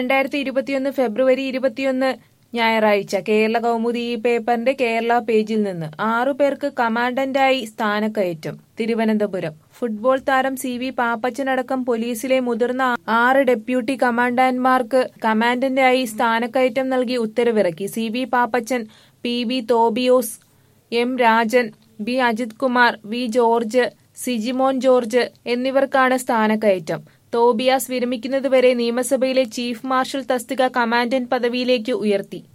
രണ്ടായിരത്തി ഇരുപത്തിയൊന്ന് ഫെബ്രുവരി ഇരുപത്തിയൊന്ന് ഞായറാഴ്ച കേരള കൗമുദി ഈ പേപ്പറിന്റെ കേരള പേജിൽ നിന്ന് ആറു പേർക്ക് കമാൻഡന്റായി സ്ഥാനക്കയറ്റം തിരുവനന്തപുരം ഫുട്ബോൾ താരം സി വി പാപ്പച്ചനടക്കം പോലീസിലെ മുതിർന്ന ആറ് ഡെപ്യൂട്ടി കമാൻഡന്റ്മാർക്ക് കമാൻഡന്റായി സ്ഥാനക്കയറ്റം നൽകി ഉത്തരവിറക്കി C V Pappachan P V Thobiyos M Rajan B Ajith Kumar V George Sijimon George എന്നിവർക്കാണ് സ്ഥാനക്കയറ്റം തോബിയാസ് വിരമിക്കുന്നതുവരെ നിയമസഭയിലെ ചീഫ് മാർഷൽ തസ്തിക കമാൻഡന്റ് പദവിയിലേക്ക് ഉയർത്തി